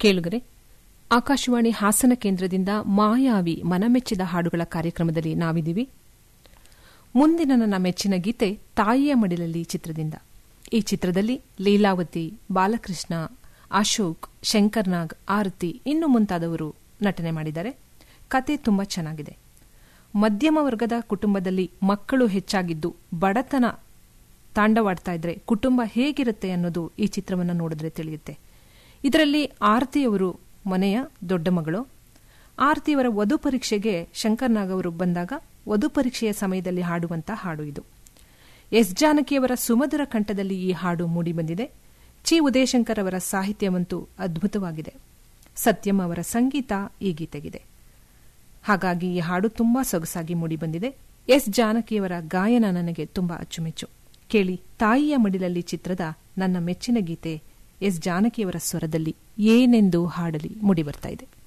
ಕೇಳುಗರೆ ಆಕಾಶವಾಣಿ ಹಾಸನ ಕೇಂದ್ರದಿಂದ ಮಾಯಾವಿ ಮನಮೆಚ್ಚಿದ ಹಾಡುಗಳ ಕಾರ್ಯಕ್ರಮದಲ್ಲಿ ನಾವಿದ್ದೀವಿ ಮುಂದಿನ ನನ್ನ ಮೆಚ್ಚಿನ ಗೀತೆ ತಾಯಿಯ ಮಡಿಲಲ್ಲಿ ಚಿತ್ರದಿಂದ ಈ ಚಿತ್ರದಲ್ಲಿ ಲೀಲಾವತಿ ಬಾಲಕೃಷ್ಣ ಅಶೋಕ್ ಶಂಕರ್ನಾಗ್ ಆರತಿ ಇನ್ನು ಮುಂತಾದವರು ನಟನೆ ಮಾಡಿದ್ದಾರೆ ಕತೆ ತುಂಬಾ ಚೆನ್ನಾಗಿದೆ ಮಧ್ಯಮ ವರ್ಗದ ಕುಟುಂಬದಲ್ಲಿ ಮಕ್ಕಳು ಹೆಚ್ಚಾಗಿದ್ದು ಬಡತನ ತಾಂಡವಾಡ್ತಾ ಇದ್ರೆ ಕುಟುಂಬ ಹೇಗಿರುತ್ತೆ ಅನ್ನೋದು ಈ ಚಿತ್ರವನ್ನು ನೋಡಿದ್ರೆ ತಿಳಿಯುತ್ತೆ ಇದರಲ್ಲಿ ಆರತಿಯವರು ಮನೆಯ ದೊಡ್ಡ ಮಗಳು ಆರತಿಯವರ ವಧು ಪರೀಕ್ಷೆಗೆ ಶಂಕರ್ನಾಗ್ ಅವರು ಬಂದಾಗ ವಧು ಪರೀಕ್ಷೆಯ ಸಮಯದಲ್ಲಿ ಹಾಡುವಂತ ಹಾಡು ಇದು ಎಸ್ ಜಾನಕಿಯವರ ಸುಮಧುರ ಕಂಠದಲ್ಲಿ ಈ ಹಾಡು ಮೂಡಿಬಂದಿದೆ ಚಿ ಉದಯಶಂಕರ್ ಅವರ ಸಾಹಿತ್ಯವಂತೂ ಅದ್ಭುತವಾಗಿದೆ ಸತ್ಯಂ ಅವರ ಸಂಗೀತ ಈ ಗೀತೆಗಿದೆ ಹಾಗಾಗಿ ಈ ಹಾಡು ತುಂಬಾ ಸೊಗಸಾಗಿ ಮೂಡಿಬಂದಿದೆ ಎಸ್ ಜಾನಕಿಯವರ ಗಾಯನ ನನಗೆ ತುಂಬಾ ಅಚ್ಚುಮೆಚ್ಚು ಕೇಳಿ ತಾಯಿಯ ಮಡಿಲಲ್ಲಿ ಚಿತ್ರದ ನನ್ನ ಮೆಚ್ಚಿನ ಗೀತೆ ಎಸ್ ಜಾನಕಿಯವರ ಸ್ವರದಲ್ಲಿ ಏನೆಂದು ಹಾಡಲಿ ಮೂಡಿಬರ್ತಾ ಇದೆ